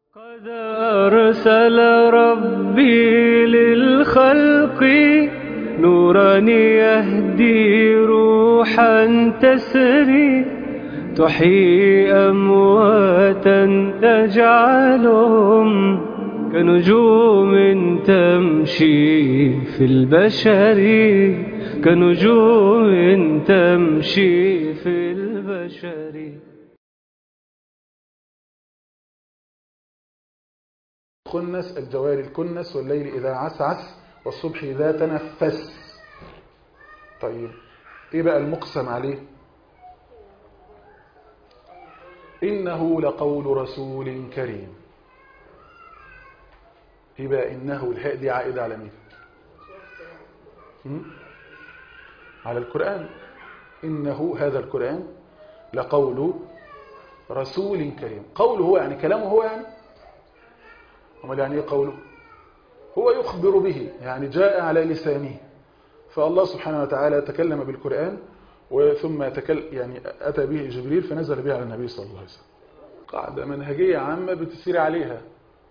قد أرسل ربي للخلق نورا يهدي روحا تسري تحيي أمواتا تجعلهم كنجوم تمشي في البشر كنجوم تمشي في البشر خنس الجوار الكنس والليل إذا عسعس والصبح إذا تنفس طيب إيه بقى المقسم عليه إنه لقول رسول كريم إيه بقى إنه الهاء دي عائدة على مين م? على القرآن إنه هذا القرآن لقول رسول كريم قوله هو يعني كلامه هو يعني امال يعني ايه قوله هو يخبر به يعني جاء على لسانه فالله سبحانه وتعالى تكلم بالقرآن وثم تكل يعني أتى به جبريل فنزل به على النبي صلى الله عليه وسلم قاعدة منهجية عامة بتسير عليها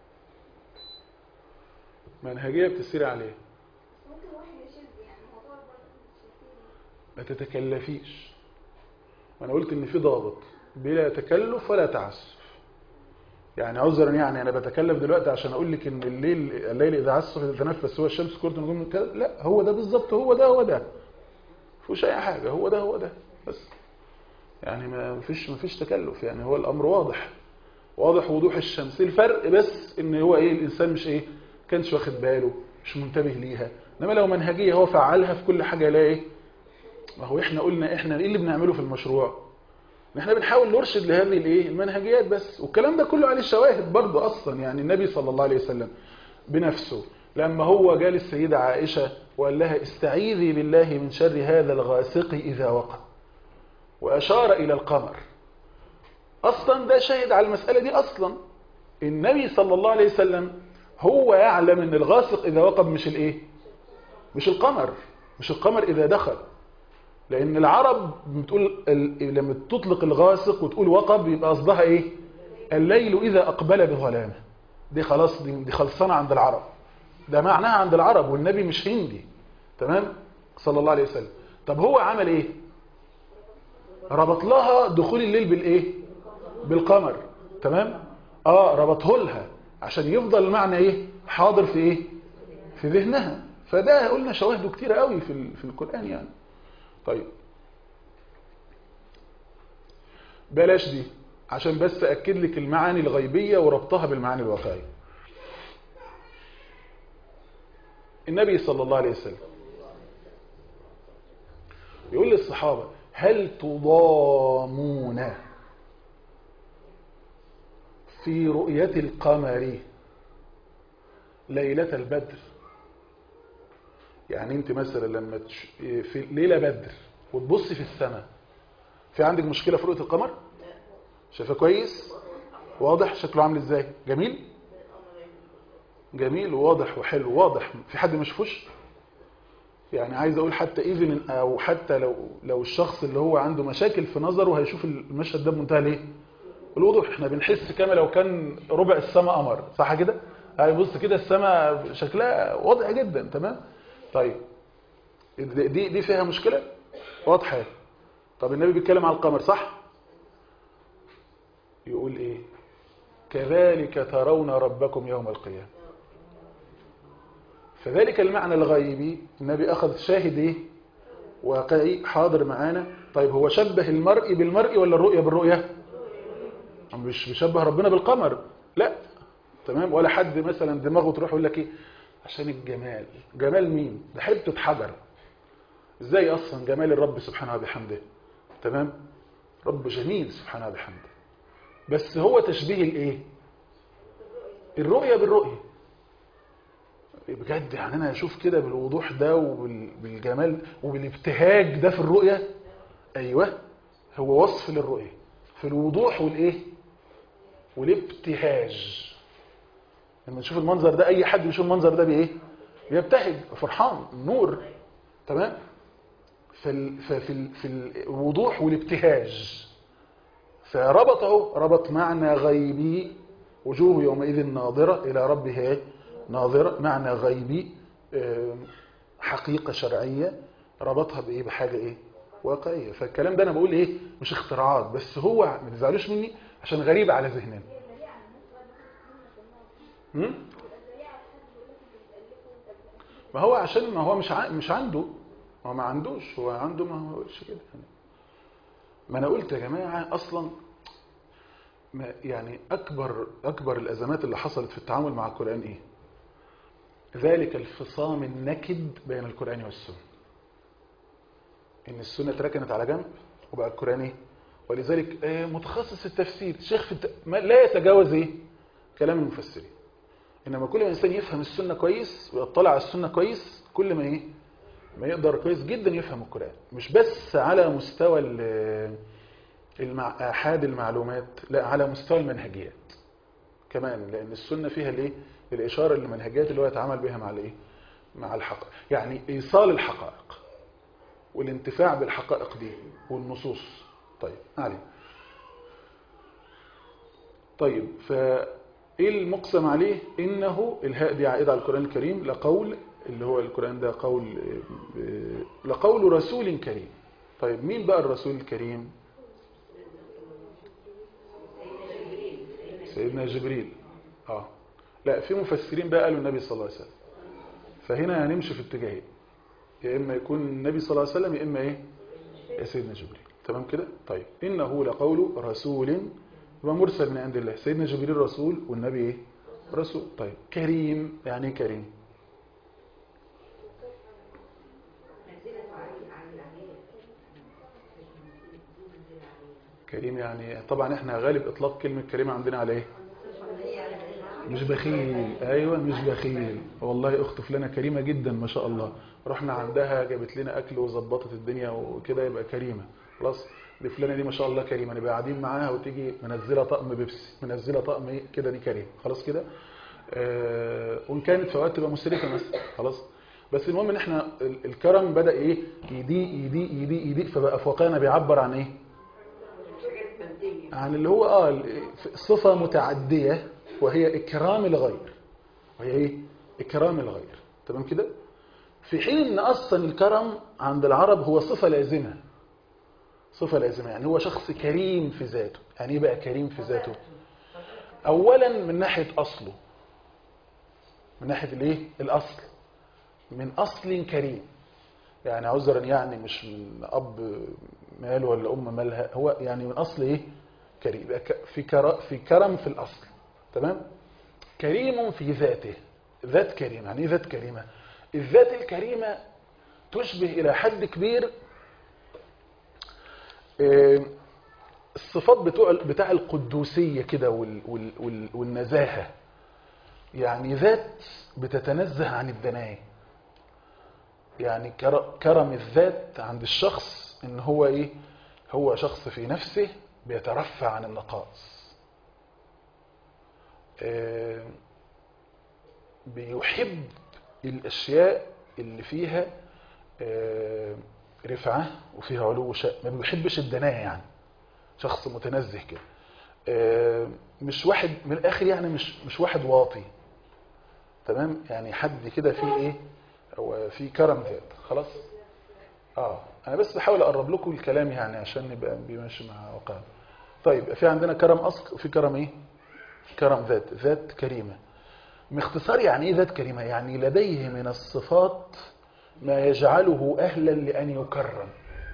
منهجية بتسير عليها ممكن واحد يشد يعني الموضوع برضه ما تتكلفيش وانا قلت ان في ضابط بلا تكلف ولا تعسف يعني عذرا يعني انا بتكلف دلوقتي عشان اقول لك ان الليل الليل اذا عسف يتنفس هو الشمس كرة نجوم من كذا لا هو ده بالظبط هو ده هو ده مفيش اي حاجه هو ده هو ده بس يعني ما فيش ما فيش تكلف يعني هو الامر واضح واضح وضوح الشمس الفرق بس ان هو ايه الانسان مش ايه كانش واخد باله مش منتبه ليها انما لو منهجيه هو فعلها في كل حاجه لا ايه ما هو احنا قلنا احنا ايه اللي بنعمله في المشروع ان احنا بنحاول نرشد لهذه الايه المنهجيات بس والكلام ده كله عليه شواهد برضه اصلا يعني النبي صلى الله عليه وسلم بنفسه لما هو جال السيدة عائشة وقال لها استعيذي بالله من شر هذا الغاسق إذا وقع وأشار إلى القمر أصلا ده شاهد على المسألة دي أصلا النبي صلى الله عليه وسلم هو يعلم ان الغاسق إذا وقب مش الإيه مش القمر مش القمر إذا دخل لأن العرب بتقول ال- لما تطلق الغاسق وتقول وقب يبقى قصدها إيه الليل إذا أقبل بظلامه دي خلاص دي, دي خلصانة عند العرب ده معناها عند العرب والنبي مش هندي تمام صلى الله عليه وسلم طب هو عمل ايه ربط لها دخول الليل بالايه بالقمر تمام اه ربطه لها عشان يفضل المعنى ايه حاضر في ايه في ذهنها فده قلنا شواهده كتيرة قوي في ال- في القرآن يعني طيب بلاش دي عشان بس أكد لك المعاني الغيبية وربطها بالمعاني الواقعية النبي صلى الله عليه وسلم يقول للصحابة هل تضامون في رؤية القمر ليلة البدر يعني انت مثلا لما تش... في ليلة بدر وتبصي في السماء في عندك مشكلة في رؤية القمر شايفه كويس واضح شكله عامل ازاي جميل جميل وواضح وحلو واضح في حد ما شافوش يعني عايز اقول حتى ايفن او حتى لو لو الشخص اللي هو عنده مشاكل في نظره هيشوف المشهد ده بمنتهى الايه الوضوح احنا بنحس كما لو كان ربع السماء قمر صح كده هيبص كده السماء شكلها واضح جدا تمام طيب دي دي فيها مشكله واضحه طب النبي بيتكلم على القمر صح يقول ايه كذلك ترون ربكم يوم القيامه فذلك المعنى الغيبي النبي أخذ شاهد إيه؟ واقعي حاضر معانا طيب هو شبه المرء بالمرء ولا الرؤية بالرؤية مش بيشبه ربنا بالقمر لا تمام ولا حد مثلا دماغه تروح يقول لك ايه عشان الجمال جمال مين ده حته حجر ازاي اصلا جمال الرب سبحانه وبحمده تمام رب جميل سبحانه وبحمده بس هو تشبيه الايه الرؤية بالرؤية بجد يعني انا اشوف كده بالوضوح ده وبالجمال وبالابتهاج ده في الرؤية ايوه هو وصف للرؤية في الوضوح والايه والابتهاج لما نشوف المنظر ده اي حد بيشوف المنظر ده بايه بيبتهج فرحان نور تمام في في في الوضوح والابتهاج فربطه ربط معنى غيبي وجوه يومئذ ناظرة إلى ربها إيه؟ ناظرة معنى غيبي آم، حقيقة شرعية ربطها بإيه بحاجة إيه واقعية فالكلام ده أنا بقول إيه مش اختراعات بس هو ما تزعلوش مني عشان غريب على ذهننا هم؟ ما هو عشان ما هو مش ع- مش عنده هو ما عندوش هو عنده ما هو قالش كده يعني ما انا قلت يا جماعه اصلا ما يعني اكبر اكبر الازمات اللي حصلت في التعامل مع القران ايه ذلك الفصام النكد بين القران والسنه ان السنه اتركنت على جنب وبقى القران ايه ولذلك آه، متخصص التفسير شيخ في الت... ما لا يتجاوز ايه كلام المفسرين انما كل ما الانسان يفهم السنه كويس ويطلع على السنه كويس كل ما ايه ما يقدر كويس جدا يفهم القران مش بس على مستوى ال- المع... احاد المعلومات لا على مستوى المنهجيات كمان لان السنه فيها الايه الاشاره للمنهجيات اللي هو يتعامل بها مع الايه مع الحقائق يعني ايصال الحقائق والانتفاع بالحقائق دي والنصوص طيب علي طيب فايه المقسم عليه انه الهاء دي عائده على القران الكريم لقول اللي هو القران ده قول آه، لقول رسول كريم طيب مين بقى الرسول الكريم سيدنا جبريل اه لا في مفسرين بقى قالوا النبي صلى الله عليه وسلم فهنا هنمشي في اتجاهين يا اما يكون النبي صلى الله عليه وسلم يا اما ايه يا سيدنا جبريل تمام كده طيب انه لقول رسول يبقى مرسل من عند الله سيدنا جبريل رسول والنبي ايه رسول طيب كريم يعني ايه كريم كريم يعني طبعا احنا غالب اطلاق كلمه كريم عندنا على ايه مش بخيل ايوه مش بخيل والله اخت فلانه كريمه جدا ما شاء الله رحنا عندها جابت لنا اكل وظبطت الدنيا وكده يبقى كريمه خلاص دي فلانه دي ما شاء الله كريمه نبقى قاعدين معاها وتيجي منزله طقم بيبسي منزله طقم ايه كده دي كريم خلاص كده آه وان كانت في اوقات تبقى مسرفه مثلا خلاص بس المهم ان احنا ال- الكرم بدا ايه يضيق يضيق يضيق يضيق فبقى فوقانا بيعبر عن ايه عن اللي هو اه ال- صفه متعديه وهي اكرام الغير وهي ايه اكرام الغير تمام كده في حين ان اصلا الكرم عند العرب هو صفه لازمه صفه لازمه يعني هو شخص كريم في ذاته يعني ايه بقى كريم في ذاته اولا من ناحيه اصله من ناحيه الايه الاصل من اصل كريم يعني عذرا يعني مش من اب مال ولا ام مالها هو يعني من اصل ايه كريم يبقى ك- في كر- في كرم في الاصل تمام كريم في ذاته ذات كريمه يعني ايه ذات كريمه الذات الكريمه تشبه الى حد كبير آه، الصفات بتوع بتاع القدوسيه كده وال وال وال والنزاهه يعني ذات بتتنزه عن الدناء يعني كر- كرم الذات عند الشخص ان هو ايه هو شخص في نفسه بيترفع عن النقائص آه، بيحب الاشياء اللي فيها آه، رفعه وفيها علو شأن ما بيحبش الدناء يعني شخص متنزه كده آه، مش واحد من الاخر يعني مش مش واحد واطي تمام يعني حد كده فيه ايه هو في كرم ذات خلاص اه انا بس بحاول اقرب لكم الكلام يعني عشان نبقى بيمشي مع واقعنا طيب في عندنا كرم اصل وفي كرم ايه كرم ذات ذات كريمه باختصار يعني ايه ذات كريمه يعني لديه من الصفات ما يجعله اهلا لان يكرم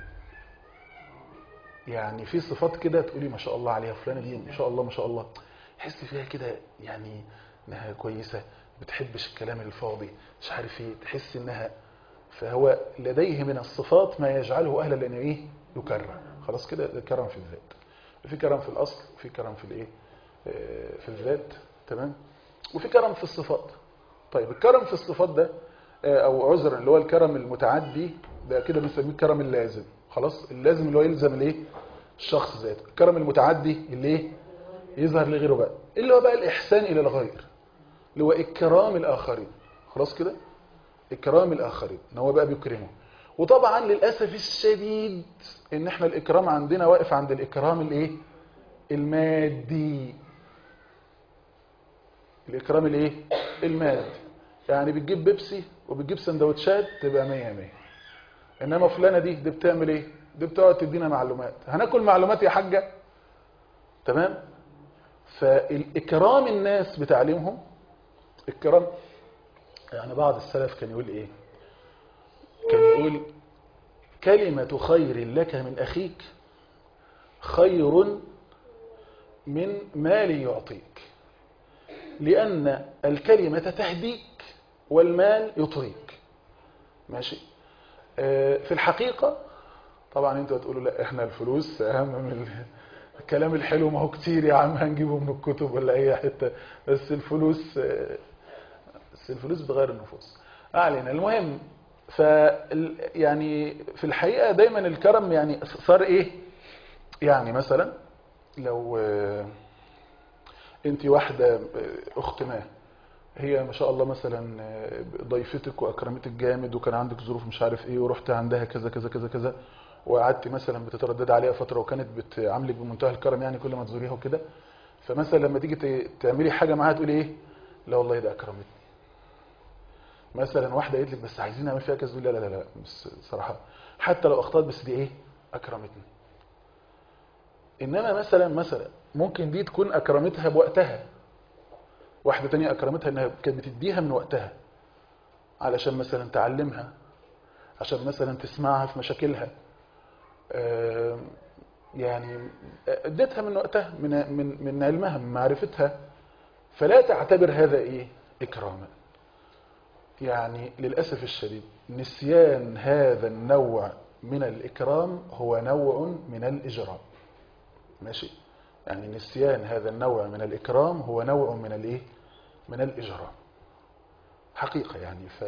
يعني في صفات كده تقولي ما شاء الله عليها فلانه دي ما شاء الله ما شاء الله تحس فيها كده يعني انها كويسه ما بتحبش الكلام الفاضي مش عارف ايه تحس انها فهو لديه من الصفات ما يجعله اهلا لان ايه يكرم خلاص كده ده كرم في الذات في كرم في الاصل وفي كرم في الايه آه، في الذات تمام وفي كرم في الصفات طيب الكرم في الصفات ده آه، او عذرا اللي هو الكرم المتعدي ده كده بنسميه الكرم اللازم خلاص اللازم اللي هو يلزم الايه الشخص ذاته الكرم المتعدي اللي ايه يظهر لغيره بقى اللي هو بقى الاحسان الى الغير اللي هو اكرام الاخرين خلاص كده اكرام الاخرين ان هو بقى بيكرمه وطبعا للاسف الشديد ان احنا الاكرام عندنا واقف عند الاكرام الايه المادي الإكرام الإيه؟ المادي يعني بتجيب بيبسي وبتجيب سندوتشات تبقى مية مية إنما فلانة دي دي بتعمل إيه؟ دي بتقعد تدينا معلومات هناكل معلومات يا حاجة تمام؟ فالإكرام الناس بتعليمهم الكرام يعني بعض السلف كان يقول إيه؟ كان يقول كلمة خير لك من أخيك خير من مال يعطيك لأن الكلمة تهديك والمال يطريك ماشي آه، في الحقيقة طبعا انتوا هتقولوا لا احنا الفلوس اهم من ال- الكلام الحلو ما هو كتير يا عم هنجيبه من الكتب ولا اي حتة بس الفلوس آه، بس الفلوس بتغير النفوس اعلن المهم ف يعني في الحقيقة دايما الكرم يعني صار ايه يعني مثلا لو آه، انت واحدة آه، اخت ما هي ما شاء الله مثلا آه، ضيفتك واكرمتك جامد وكان عندك ظروف مش عارف ايه ورحت عندها كذا كذا كذا كذا وقعدت مثلا بتتردد عليها فترة وكانت بتعاملك بمنتهى الكرم يعني كل ما تزوريها وكده فمثلا لما تيجي ت- تعملي حاجة معاها تقولي ايه لا والله ده اكرمتني مثلا واحدة قالت لك بس عايزين نعمل فيها كذا تقول لا لا لا لا بس صراحة حتى لو اخطأت بس دي ايه اكرمتني انما مثلا مثلا ممكن دي تكون اكرمتها بوقتها واحدة تانية اكرمتها انها كانت بتديها من وقتها علشان مثلا تعلمها عشان مثلا تسمعها في مشاكلها آم، يعني اديتها من وقتها من من من علمها من معرفتها فلا تعتبر هذا ايه اكراما يعني للاسف الشديد نسيان هذا النوع من الاكرام هو نوع من الاجرام ماشي يعني نسيان هذا النوع من الإكرام هو نوع من الإيه من الإجرام حقيقة يعني ف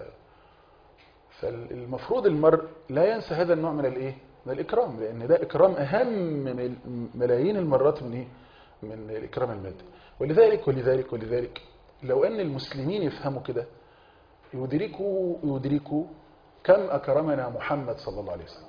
فالمفروض المرء لا ينسى هذا النوع من الإيه من الإكرام لأن ده إكرام أهم من ملايين المرات من إيه من الإكرام المادي ولذلك ولذلك ولذلك لو أن المسلمين يفهموا كده يدركوا يدركوا كم أكرمنا محمد صلى الله عليه وسلم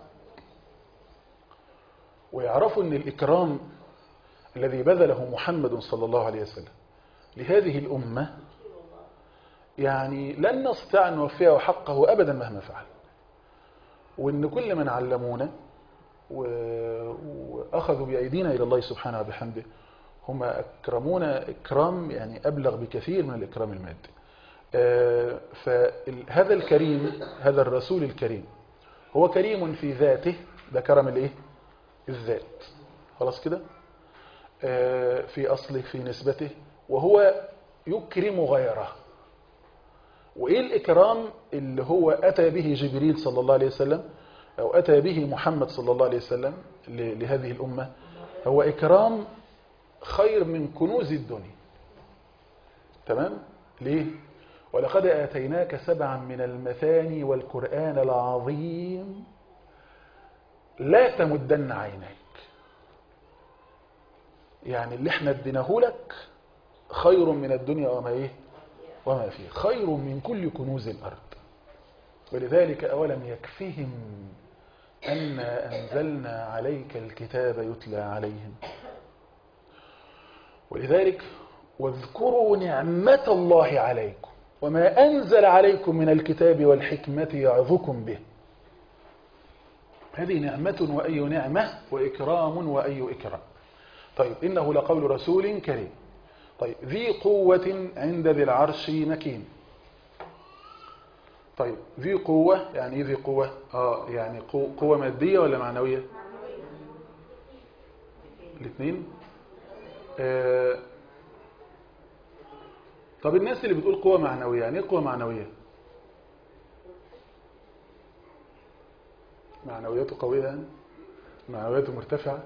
ويعرفوا أن الإكرام الذي بذله محمد صلى الله عليه وسلم لهذه الأمة يعني لن نستطيع أن نوفيه حقه أبدا مهما فعل وأن كل من علمونا و- وأخذوا بأيدينا إلى الله سبحانه وبحمده هم أكرمونا إكرام يعني أبلغ بكثير من الإكرام المادي آه، فهذا الكريم هذا الرسول الكريم هو كريم في ذاته ده كرم الايه الذات خلاص كده آه، في أصله في نسبته وهو يكرم غيره وإيه الإكرام اللي هو أتى به جبريل صلى الله عليه وسلم أو أتى به محمد صلى الله عليه وسلم ل- لهذه الأمة هو إكرام خير من كنوز الدنيا تمام ليه ولقد آتيناك سبعا من المثاني والقرآن العظيم لا تمدن عينيك يعني اللي احنا اديناه لك خير من الدنيا وما ايه وما فيه خير من كل كنوز الأرض ولذلك أولم يكفهم أن أنزلنا عليك الكتاب يتلى عليهم ولذلك واذكروا نعمة الله عليكم وما أنزل عليكم من الكتاب والحكمة يعظكم به هذه نعمة وأي نعمة وإكرام وأي إكرام طيب إنه لقول رسول كريم طيب ذي قوة عند ذي العرش مكين طيب ذي قوة يعني ايه ذي قوة آه يعني قو- قوة مادية ولا معنوية الاثنين آه طب الناس اللي بتقول قوة معنوية يعني ايه قوة معنوية معنوياته قوية يعني معنوياته مرتفعة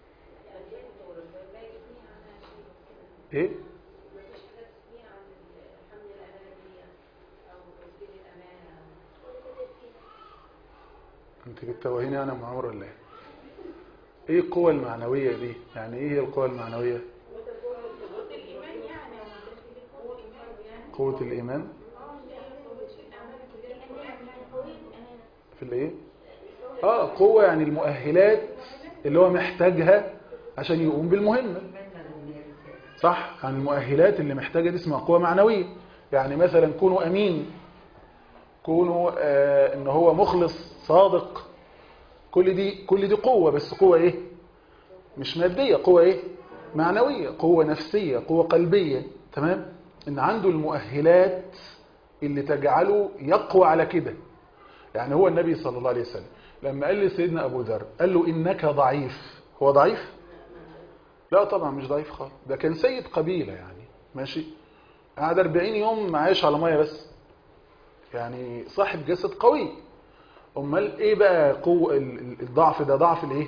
ايه انت بتتوهيني انا معمر ولا ايه ايه القوة المعنوية دي يعني ايه هي القوة المعنوية قوة الايمان في الايه اه قوة يعني المؤهلات اللي هو محتاجها عشان يقوم بالمهمة صح عن المؤهلات اللي محتاجة دي اسمها قوة معنوية يعني مثلا كونوا أمين كونوا آه ان هو مخلص صادق كل دي كل دي قوة بس قوة ايه مش مادية قوة ايه معنوية قوة نفسية قوة قلبية تمام ان عنده المؤهلات اللي تجعله يقوى على كده يعني هو النبي صلى الله عليه وسلم لما قال لسيدنا ابو ذر قال له انك ضعيف هو ضعيف لا طبعا مش ضعيف خالص ده كان سيد قبيلة يعني ماشي قعد 40 يوم عايش على ميه بس يعني صاحب جسد قوي امال ايه بقى قوه الضعف ده ضعف الايه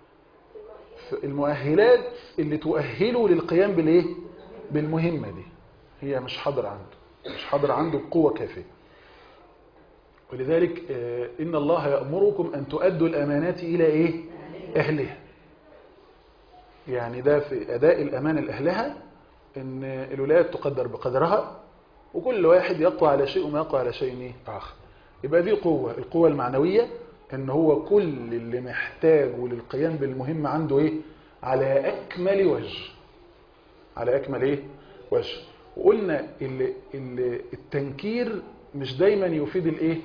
المؤهلات اللي تؤهله للقيام بالايه بالمهمه دي هي مش حاضر عنده مش حاضر عنده بقوه كافيه ولذلك ان الله يأمركم ان تؤدوا الامانات الى ايه اهلها يعني ده في اداء الامانه لاهلها ان الولايات تقدر بقدرها وكل واحد يقوى على شيء وما يقوى على شيء ايه اخر يبقى دي قوة القوة المعنوية ان هو كل اللي محتاجه للقيام بالمهمة عنده ايه على اكمل وجه على اكمل ايه وجه وقلنا اللي اللي التنكير مش دايما يفيد الايه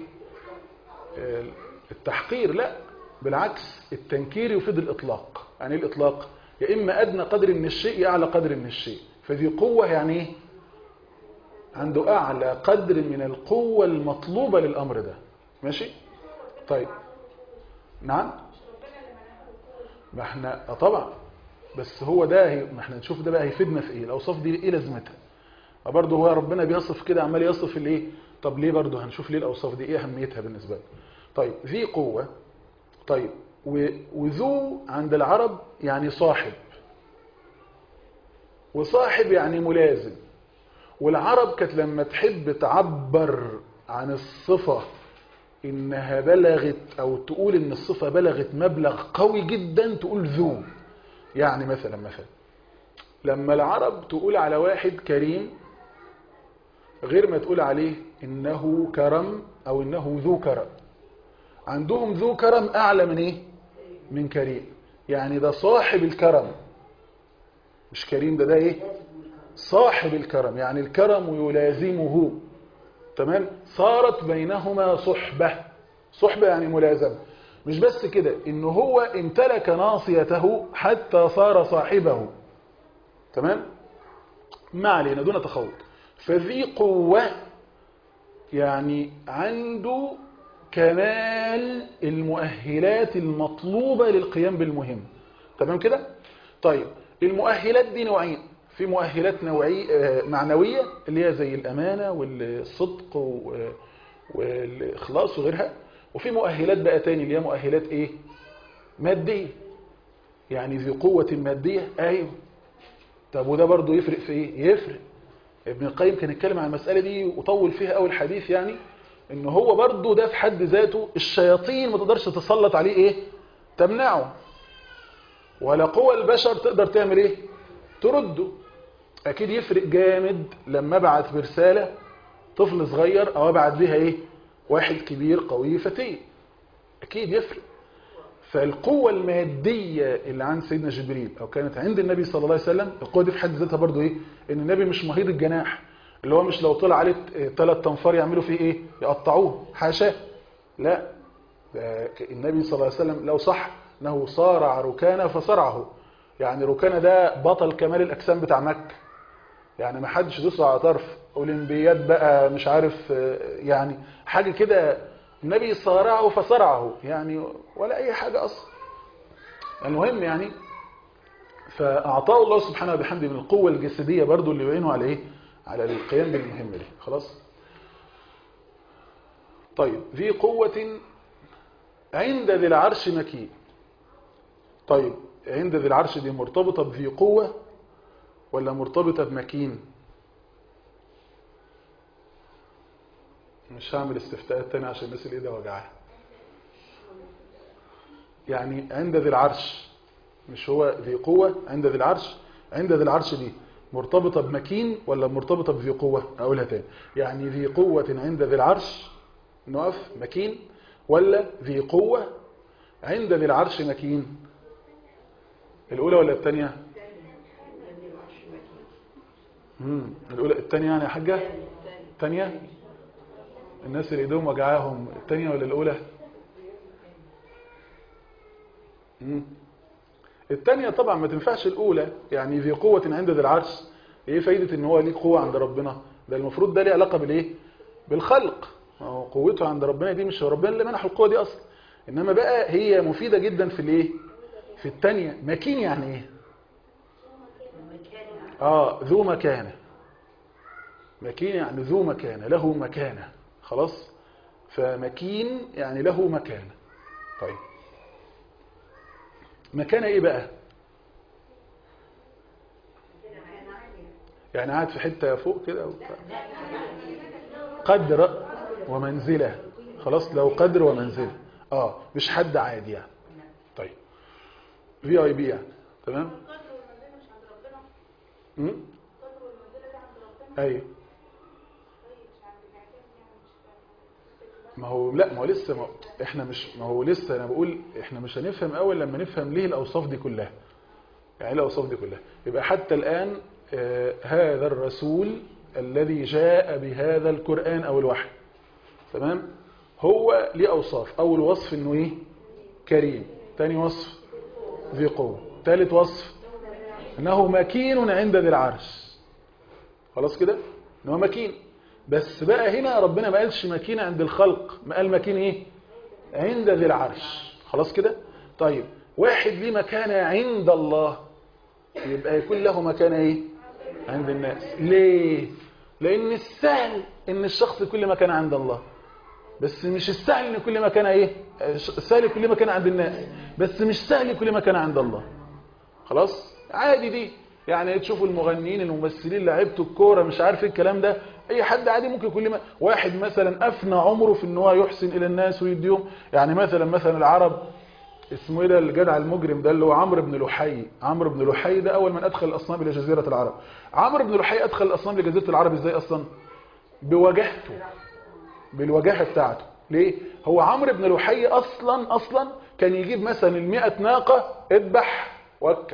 التحقير لا بالعكس التنكير يفيد الاطلاق يعني ايه الاطلاق يا اما ادنى قدر من الشيء يا اعلى قدر من الشيء فدي قوة يعني ايه عنده أعلى قدر من القوة المطلوبة للأمر ده ماشي طيب نعم ما احنا طبعا بس هو ده هي... ما احنا نشوف ده بقى هيفيدنا في ايه الاوصاف دي ايه لازمتها برضه هو ربنا بيصف كده عمال يصف الايه طب ليه برضه هنشوف ليه الاوصاف دي ايه اهميتها بالنسبه لنا طيب ذي قوه طيب و... وذو عند العرب يعني صاحب وصاحب يعني ملازم والعرب كانت لما تحب تعبر عن الصفة إنها بلغت أو تقول إن الصفة بلغت مبلغ قوي جدا تقول ذو يعني مثلا مثلا لما العرب تقول على واحد كريم غير ما تقول عليه إنه كرم أو إنه ذو كرم عندهم ذو كرم أعلى من إيه؟ من كريم يعني ده صاحب الكرم مش كريم ده ده إيه؟ صاحب الكرم يعني الكرم يلازمه تمام صارت بينهما صحبة صحبة يعني ملازمة مش بس كده ان هو امتلك ناصيته حتى صار صاحبه تمام ما علينا دون تخوض فذي قوة يعني عنده كمال المؤهلات المطلوبة للقيام بالمهم تمام كده طيب المؤهلات دي نوعين في مؤهلات نوعية معنوية اللي هي زي الأمانة والصدق والإخلاص وغيرها وفي مؤهلات بقى تاني اللي هي مؤهلات إيه مادية يعني ذي قوة مادية أيوه طب وده برضو يفرق في إيه يفرق ابن القيم كان يتكلم عن المسألة دي وطول فيها أول حديث يعني إن هو برضو ده في حد ذاته الشياطين ما تقدرش تسلط عليه إيه تمنعه ولا قوى البشر تقدر تعمل إيه ترده اكيد يفرق جامد لما ابعت برسالة طفل صغير او ابعت بيها ايه واحد كبير قوي فتي اكيد يفرق فالقوة المادية اللي عند سيدنا جبريل او كانت عند النبي صلى الله عليه وسلم القوة دي في حد ذاتها برضو ايه ان النبي مش مهير الجناح اللي هو مش لو طلع عليه ثلاث تنفار يعملوا فيه ايه يقطعوه حاشاه لا النبي صلى الله عليه وسلم لو صح انه صارع ركانه فصرعه يعني ركانه ده بطل كمال الاجسام بتاع مكه يعني ما حدش يدوس على طرف اولمبياد بقى مش عارف يعني حاجه كده النبي صارعه فصرعه يعني ولا اي حاجه اصلا المهم يعني فاعطاه الله سبحانه وبحمده من القوه الجسديه برضو اللي يعينه على ايه على القيام بالمهمه دي خلاص طيب ذي قوه عند ذي العرش مكين طيب عند ذي العرش دي مرتبطة بذي قوة ولا مرتبطة بمكين مش هعمل استفتاءات تاني عشان الناس اللي ايدها وجعها يعني عند ذي العرش مش هو ذي قوة عند ذي العرش عند ذي العرش دي مرتبطة بمكين ولا مرتبطة بذي قوة أقولها تاني يعني ذي قوة عند ذي العرش نقف مكين ولا ذي قوة عند ذي العرش مكين الأولى ولا الثانية امم الاولى الثانيه يعني يا حاجه الثانيه الناس اللي ايديهم وجعاهم الثانيه ولا الاولى امم الثانيه طبعا ما تنفعش الاولى يعني ذي قوه عند ذي العرش ايه فايده ان هو ليه قوه عند ربنا ده المفروض ده ليه علاقه بالايه بالخلق ما هو قوته عند ربنا دي مش ربنا اللي منح القوه دي اصلا انما بقى هي مفيده جدا في الايه في الثانيه مكين يعني ايه اه ذو مكانه مكين يعني ذو مكانه له مكانه خلاص فمكين يعني له مكانه طيب مكانه ايه بقى يعني قاعد في حته فوق كده و- قدر ومنزله خلاص لو قدر ومنزله اه مش حد عادي يعني طيب في اي بي يعني تمام القدر والمنزله مش عند ربنا امم القدر والمنزله دي عند ربنا ايوه طيب مش عند العتاب يعني مش فاهم ما هو لا ما هو لسه ما احنا مش ما هو لسه انا بقول احنا مش هنفهم اول لما نفهم ليه الاوصاف دي كلها يعني ايه الاوصاف دي كلها يبقى حتى الان آه هذا الرسول الذي جاء بهذا القرآن او الوحي تمام هو ليه اوصاف اول وصف انه ايه كريم ثاني وصف ذي قوه ثالث وصف انه مكين عند ذي العرش خلاص كده ان هو مكين بس بقى هنا ربنا ما قالش مكين عند الخلق ما قال مكين ايه عند ذي العرش خلاص كده طيب واحد ليه مكانه عند الله يبقى يكون له مكانه ايه عند الناس ليه لان السهل ان الشخص كل مكان عند الله بس مش السهل ان كل مكان ايه السهل كل مكان عند الناس بس مش سهل كل مكان عند الله خلاص عادي دي يعني تشوفوا المغنيين الممثلين لعيبه الكوره مش عارف ايه الكلام ده اي حد عادي ممكن كل ما واحد مثلا افنى عمره في ان هو يحسن الى الناس ويديهم يعني مثلا مثلا العرب اسمه ايه ده الجدع المجرم ده اللي هو عمرو بن لحي عمرو بن لحي ده اول من ادخل الاصنام الى جزيره العرب عمرو بن لحي ادخل الاصنام لجزيره العرب ازاي اصلا بوجهته بالوجاهه بتاعته ليه هو عمرو بن لحي اصلا اصلا كان يجيب مثلا ال100 ناقه اذبح وكل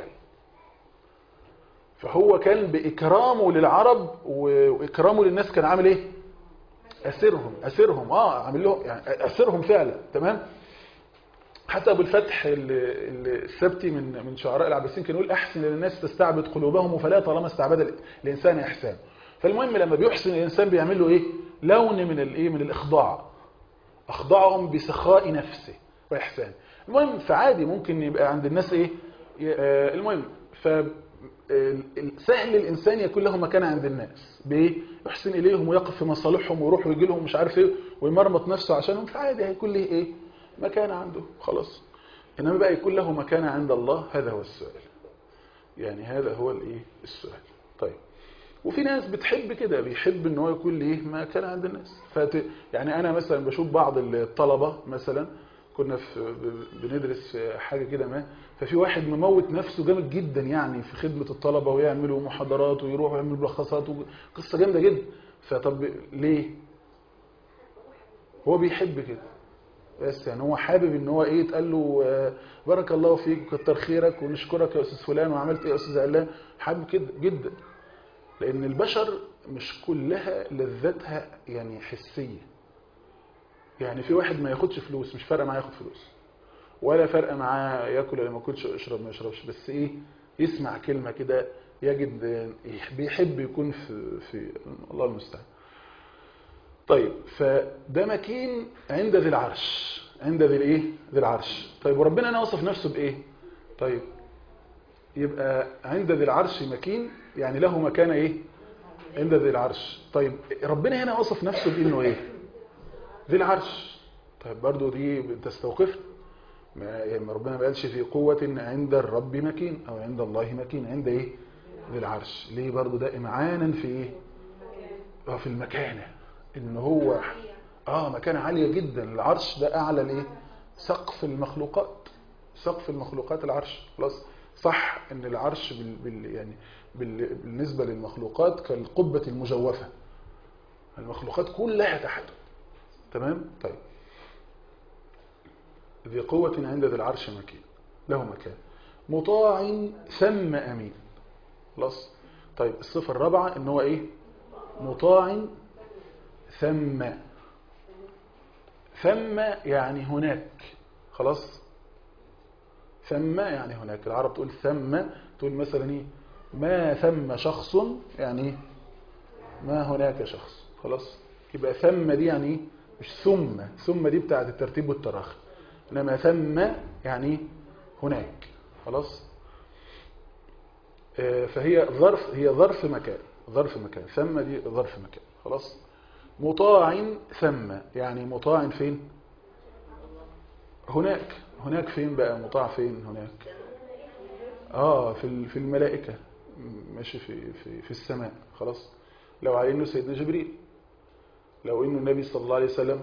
فهو كان باكرامه للعرب واكرامه للناس كان عامل ايه اسرهم اسرهم اه عامل لهم يعني اسرهم فعلا تمام حتى ابو الفتح ال- ال- السبتي من من شعراء العباسيين كان يقول احسن للناس تستعبد قلوبهم فلا طالما استعبد ال- الانسان احسان فالمهم لما بيحسن الانسان بيعمل له ايه لون من الايه من الاخضاع اخضعهم بسخاء نفسه واحسان المهم فعادي ممكن يبقى عند الناس ايه ي- آه، المهم ف ال- ال- سهل الانسان يكون له مكان عند الناس بايه يحسن اليهم ويقف في مصالحهم ويروح ويجي لهم مش عارف ايه ويمرمط نفسه عشانهم فعادي هيكون له ايه مكان عنده خلاص انما بقى يكون له مكان عند الله هذا هو السؤال يعني هذا هو الايه السؤال طيب وفي ناس بتحب كده بيحب ان هو يكون ليه مكان عند الناس فت... يعني انا مثلا بشوف بعض الطلبه مثلا كنا في ب- بندرس في حاجه كده ما ففي واحد مموت نفسه جامد جدا يعني في خدمه الطلبه ويعملوا محاضرات ويروح ويعمل ملخصات قصه جامده جدا فطب ليه هو بيحب كده بس يعني هو حابب ان هو ايه يتقال له آه، بارك الله فيك وكتر خيرك ونشكرك يا استاذ فلان وعملت ايه يا استاذ علان حابب كده جدا لان البشر مش كلها لذتها يعني حسيه يعني في واحد ما ياخدش فلوس مش فارقه معاه ياخد فلوس ولا فارقه معاه ياكل ولا ما ياكلش يشرب ما يشربش بس ايه يسمع كلمه كده يجد آه، بيحب يكون في في الله المستعان طيب فده مكين عند ذي العرش عند ذي الايه ذي العرش طيب وربنا هنا وصف نفسه بايه طيب يبقى عند ذي العرش مكين يعني له مكان ايه عند ذي العرش طيب ربنا هنا وصف نفسه بانه ايه ذي العرش طيب برضو دي تستوقف ما يعني ربنا ما قالش في قوة عند الرب مكين او عند الله مكين عند ايه ذي العرش ليه برضو ده امعانا في ايه اه في المكانه ان هو اه مكانه عاليه جدا العرش ده اعلى الايه سقف المخلوقات سقف المخلوقات العرش خلاص صح ان العرش بال بال يعني بال بالنسبه للمخلوقات كالقبه المجوفه المخلوقات كلها تحته تمام طيب ذي قوة عند ذي العرش مكين له مكان مطاع ثم أمين خلاص طيب الصفة الرابعة ان هو ايه مطاع ثم ثم يعني هناك خلاص ثم يعني هناك العرب تقول ثم تقول مثلا ايه ما ثم شخص يعني ايه ما هناك شخص خلاص يبقى ثم دي يعني ايه مش ثم ثم دي بتاعت الترتيب والتراخي انما ثم يعني ايه هناك خلاص آه، فهي ظرف هي ظرف مكان ظرف مكان ثم دي ظرف مكان خلاص مطاع ثم يعني مطاع فين هناك هناك فين بقى مطاع فين هناك اه في ال- في الملائكه م- ماشي في في في السماء خلاص لو على انه سيدنا جبريل لو انه النبي صلى الله عليه وسلم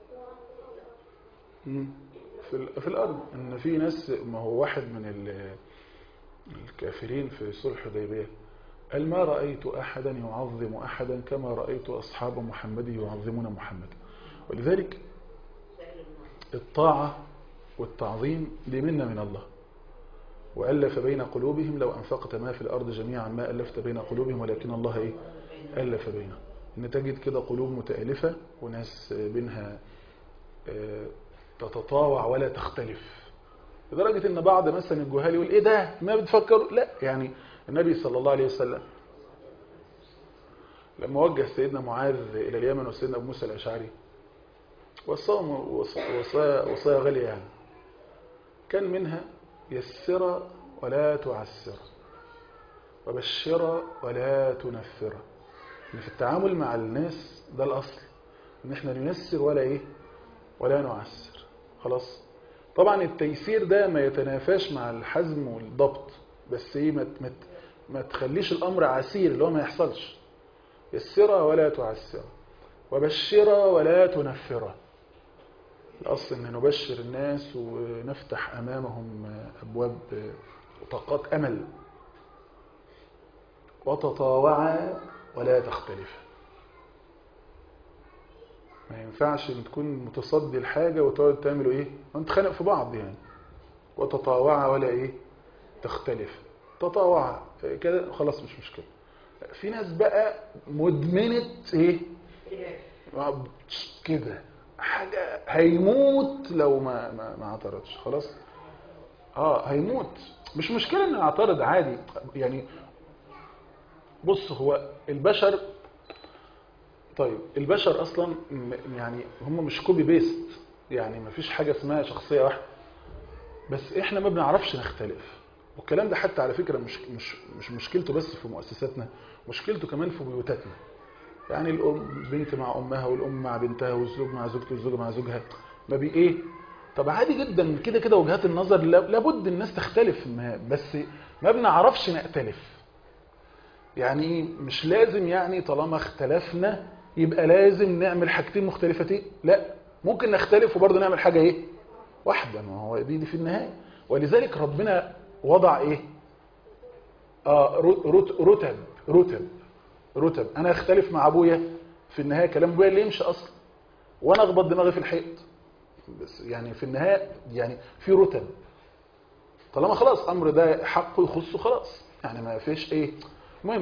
مم. في ال- في الارض ان في ناس ما هو واحد من ال- الكافرين في صلح الحديبيه قال ما رأيت أحدا يعظم أحدا كما رأيت أصحاب محمد يعظمون محمد ولذلك الطاعة والتعظيم دي منا من الله وألف بين قلوبهم لو أنفقت ما في الأرض جميعا ما ألفت بين قلوبهم ولكن الله إيه ألف بينهم إن تجد كده قلوب متألفة وناس بينها آه، تتطاوع ولا تختلف لدرجة ان بعض مثلا الجهال يقول ايه ده ما بتفكروا لا يعني النبي صلى الله عليه وسلم لما وجه سيدنا معاذ الى اليمن وسيدنا ابو موسى الاشعري وصاهم وصايا وصايا غالية يعني كان منها يسر ولا تعسر وبشر ولا تنفر ان في التعامل مع الناس ده الاصل ان احنا نيسر ولا ايه ولا نعسر خلاص طبعا التيسير ده ما يتنافاش مع الحزم والضبط بس ايه ما ما ما تخليش الامر عسير اللي هو ما يحصلش يسر ولا تعسر وبشر ولا تنفر الاصل ان نبشر الناس ونفتح امامهم ابواب وطاقات امل وتطاوعا ولا تختلف ما ينفعش ان تكون متصدي الحاجة وتقعد تعملوا ايه ونتخانق في بعض يعني وتطاوعا ولا ايه تختلف تطاوعا كده خلاص مش مشكلة في ناس بقى مدمنة ايه كده حاجة هيموت لو ما ما, ما اعترضش خلاص اه هيموت مش مشكلة ان اعترض عادي يعني بص هو البشر طيب البشر اصلا م- يعني هم مش كوبي بيست يعني ما فيش حاجة اسمها شخصية واحدة بس احنا ما بنعرفش نختلف والكلام ده حتى على فكرة مش مش مش مشكلته بس في مؤسساتنا مشكلته كمان في بيوتاتنا يعني الام بنت مع امها والام مع بنتها والزوج مع زوجته والزوجه مع زوجها ما بي ايه طب عادي جدا كده كده وجهات النظر لا- لابد الناس تختلف ما بس ما بنعرفش نختلف يعني مش لازم يعني طالما اختلفنا يبقى لازم نعمل حاجتين مختلفتين لا ممكن نختلف وبرضه نعمل حاجة ايه واحدة ما هو دي, دي في النهاية ولذلك ربنا وضع ايه آه رت- رت- رتب رتب رتب انا اختلف مع ابويا في النهاية كلام ابويا اللي يمشي اصلا وانا اخبط دماغي في الحيط بس يعني في النهاية يعني في رتب طالما خلاص امر ده حقه يخصه خلاص يعني ما فيش ايه المهم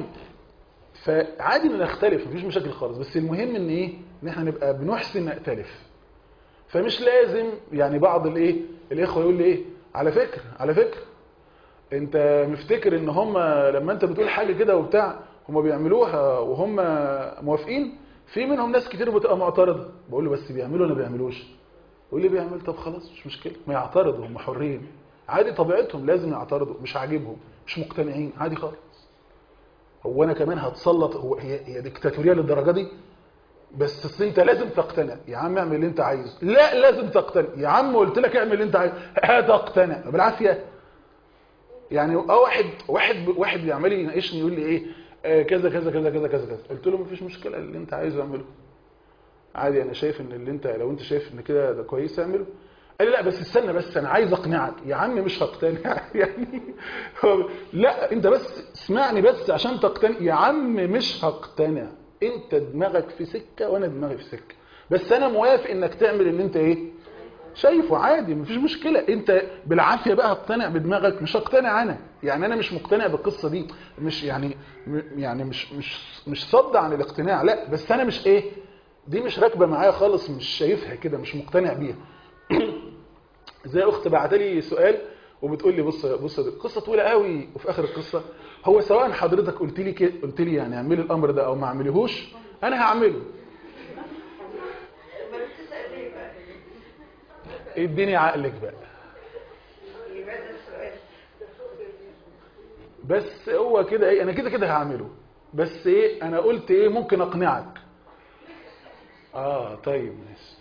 فعادي ان نختلف مفيش مشاكل خالص بس المهم ان ايه ان احنا نبقى بنحسن نختلف فمش لازم يعني بعض الايه الاخوه يقول لي ايه على فكره على فكره انت مفتكر ان هم لما انت بتقول حاجه كده وبتاع هم بيعملوها وهم موافقين في منهم ناس كتير بتبقى معترضه بقول له بس بيعملوا ولا بيعملوش يقول لي بيعمل طب خلاص مش مشكله ما يعترضوا هم حرين عادي طبيعتهم لازم يعترضوا مش عاجبهم مش مقتنعين عادي خالص هو انا كمان هتسلط هو هي هي ديكتاتوريه للدرجه دي بس أصل انت لازم تقتنع يا عم اعمل اللي انت عايزه لا لازم تقتنع يا عم قلت لك اعمل اللي انت عايزه هتقتنع بالعافيه يعني اه واحد واحد واحد بيعمل لي يناقشني يقول لي ايه آه كذا كذا كذا كذا كذا كذا قلت له مفيش مشكله اللي انت عايزه اعمله عادي انا شايف ان اللي انت لو انت شايف ان كده ده كويس اعمله قال لي لا بس استنى بس انا عايز اقنعك يا عم مش هقتنع يعني هو لا انت بس اسمعني بس عشان تقتنع يا عم مش هقتنع انت دماغك في سكه وانا دماغي في سكه بس انا موافق انك تعمل اللي انت ايه شايفه عادي مفيش مشكله انت بالعافيه بقى اقتنع بدماغك مش اقتنع انا يعني انا مش مقتنع بالقصه دي مش يعني م- يعني مش مش مش صد عن الاقتناع لا بس انا مش ايه دي مش راكبه معايا خالص مش شايفها كده مش مقتنع بيها زي اخت بعت لي سؤال وبتقول لي بص بص القصه طويله قوي وفي اخر القصه هو سواء حضرتك قلت لي كده قلت لي يعني اعملي الامر ده او ما اعمليهوش انا هعمله ما بتسأل ليه بقى؟ اديني عقلك بقى يبقى ده السؤال بس هو كده ايه انا كده كده هعمله بس ايه انا قلت ايه ممكن اقنعك اه طيب ماشي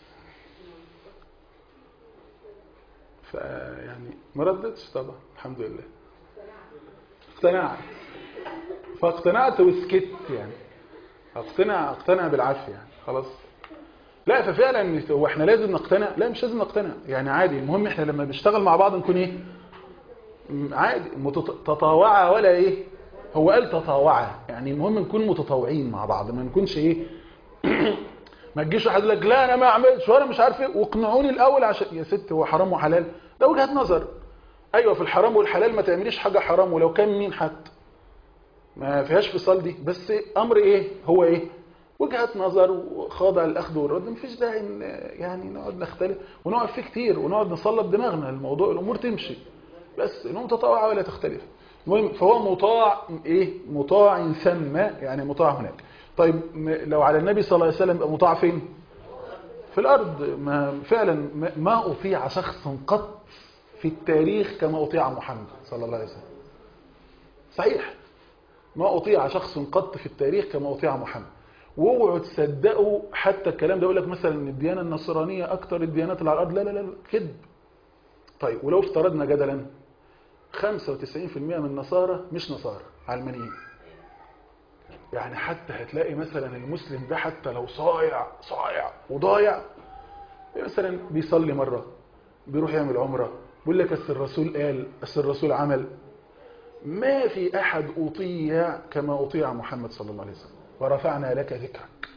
فيعني ما ردتش طبعا الحمد لله اقتنعت فاقتنعت وسكت يعني اقتنع اقتنع بالعافيه يعني خلاص لا ففعلا هو احنا لازم نقتنع لا مش لازم نقتنع يعني عادي المهم احنا لما بنشتغل مع بعض نكون ايه م- عادي متط- تطاوعة ولا ايه هو قال تطاوعة يعني المهم نكون متطوعين مع بعض ما نكونش ايه ما تجيش واحد يقول لك لا انا ما اعملش وانا مش عارف ايه واقنعوني الاول عشان يا ست هو حرام وحلال ده وجهة نظر ايوه في الحرام والحلال ما تعمليش حاجة حرام ولو كان مين حتى ما فيهاش فصال دي بس امر ايه هو ايه وجهة نظر وخاضع للاخذ والرد مفيش داعي إن يعني نقعد نختلف ونقعد فيه كتير ونقعد نصلب دماغنا الموضوع الامور تمشي بس انه متطوعه ولا تختلف المهم فهو مطاع ايه مطاع ثم يعني مطاع هناك طيب م- لو على النبي صلى الله عليه وسلم يبقى مطاع فين في الارض ما فعلا ما- ما اطيع شخص قط في التاريخ كما اطيع محمد صلى الله عليه وسلم صحيح ما أطيع شخص قط في التاريخ كما أطيع محمد واوعوا تصدقوا حتى الكلام ده يقول لك مثلا ان الديانه النصرانيه اكتر الديانات اللي على الارض لا لا لا كذب طيب ولو افترضنا جدلا 95% من النصارى مش نصارى علمانيين يعني حتى هتلاقي مثلا المسلم ده حتى لو صايع صايع وضايع مثلا بيصلي مره بيروح يعمل عمره بيقول لك اصل الرسول قال اصل الرسول عمل ما في أحد أطيع كما أطيع محمد صلى الله عليه وسلم ورفعنا لك ذكرك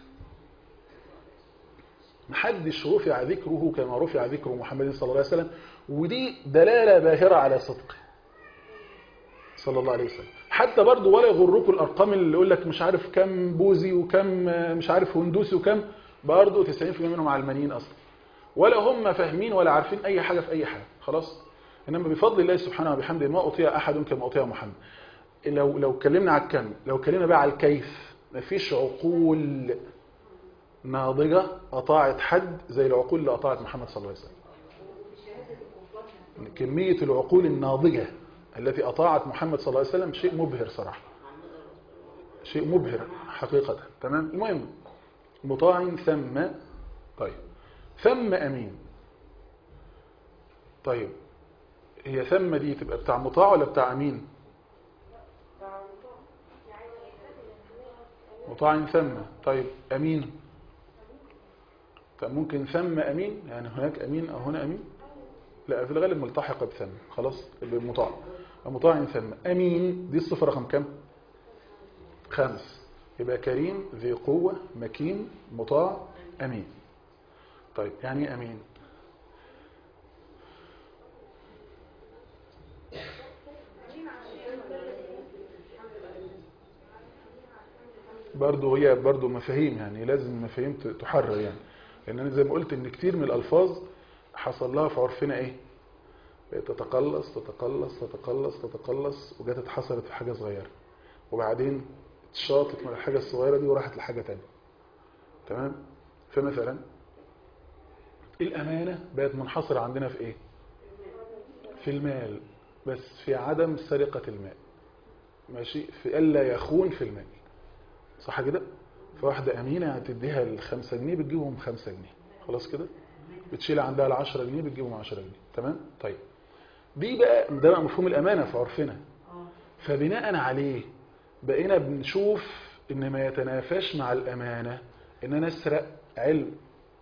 محدش رفع ذكره كما رفع ذكر محمد صلى الله عليه وسلم ودي دلالة باهرة على صدقه صلى الله عليه وسلم حتى برضو ولا يغركم الأرقام اللي يقول لك مش عارف كم بوذي وكم مش عارف هندوسي وكم برضو 90% منهم علمانيين أصلا ولا هم فاهمين ولا عارفين أي حاجة في أي حاجة خلاص إنما بفضل الله سبحانه وبحمده ما أطيع أحد كما أطيع محمد لو لو اتكلمنا على الكم لو اتكلمنا بقى على الكيف مفيش عقول ناضجة أطاعت حد زي العقول اللي أطاعت محمد صلى الله عليه وسلم كمية العقول الناضجة التي أطاعت محمد صلى الله عليه وسلم شيء مبهر صراحة شيء مبهر حقيقة تمام المهم مطاع ثم طيب ثم أمين طيب هي ثم دي تبقى بتاع مطاع ولا بتاع أمين مطاع ثم طيب أمين طب ممكن ثم أمين يعني هناك أمين أو هنا أمين لا في الغالب ملتحقة بثم خلاص بمطاع مطاع ثم أمين دي الصفة رقم كم خمس يبقى كريم ذي قوة مكين مطاع أمين طيب يعني إيه أمين برضه هي برضه مفاهيم يعني لازم مفاهيم تحرر يعني لان انا زي ما قلت ان كتير من الالفاظ حصل لها في عرفنا ايه تتقلص تتقلص تتقلص تتقلص وجت اتحصلت في حاجه صغيره وبعدين اتشاطت من الحاجه الصغيره دي وراحت لحاجه تانية تمام فمثلا الامانه بقت منحصره عندنا في ايه في المال بس في عدم سرقه المال ماشي في الا يخون في المال صح كده فواحدة أمينة هتديها الخمسة جنيه بتجيبهم خمسة جنيه خلاص كده بتشيل عندها العشرة جنيه بتجيبهم عشرة جنيه تمام طيب دي بقى ده بقى مفهوم الأمانة في عرفنا فبناء عليه بقينا بنشوف إن ما يتنافاش مع الأمانة إن أنا أسرق علم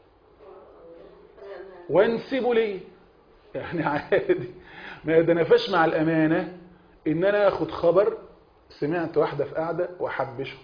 وانسبه ليه يعني عادي ما يتنافاش مع الأمانة إن أنا أخد خبر سمعت واحدة في قاعدة وأحبشه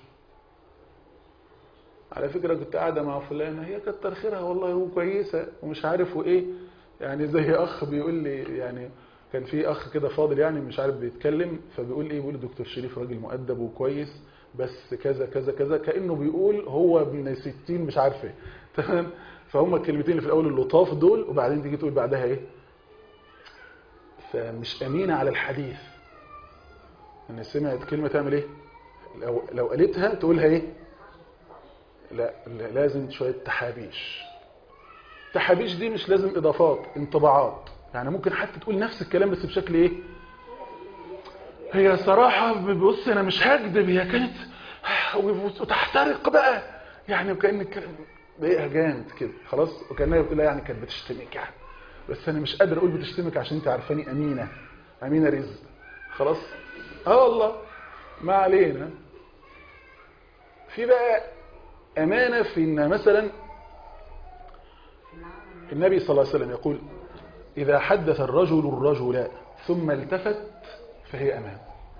على فكرة كنت قاعدة مع فلانة هي كتر خيرها والله وكويسة ومش عارف وإيه يعني زي اخ بيقول لي يعني كان في اخ كده فاضل يعني مش عارف بيتكلم فبيقول ايه بيقول الدكتور شريف راجل مؤدب وكويس بس كذا كذا كذا كانه بيقول هو ابن 60 مش عارف ايه تمام فهم الكلمتين اللي في الاول اللطاف دول وبعدين تيجي تقول بعدها ايه فمش امينه على الحديث ان سمعت كلمه تعمل ايه لو لو قالتها تقولها ايه لا, لا لازم شويه تحابيش تحابيش دي مش لازم اضافات انطباعات يعني ممكن حتى تقول نفس الكلام بس بشكل ايه هي صراحة بص انا مش هكذب هي كانت وتحترق بقى يعني كأن الكلام ضايقها جامد كده خلاص وكأنها بتقول لها يعني كانت بتشتمك يعني بس انا مش قادر اقول بتشتمك عشان انت عارفاني امينة امينة رزق خلاص اه والله ما علينا في بقى امانة في ان مثلا النبي صلى الله عليه وسلم يقول إذا حدث الرجل الرجل ثم التفت فهي أمان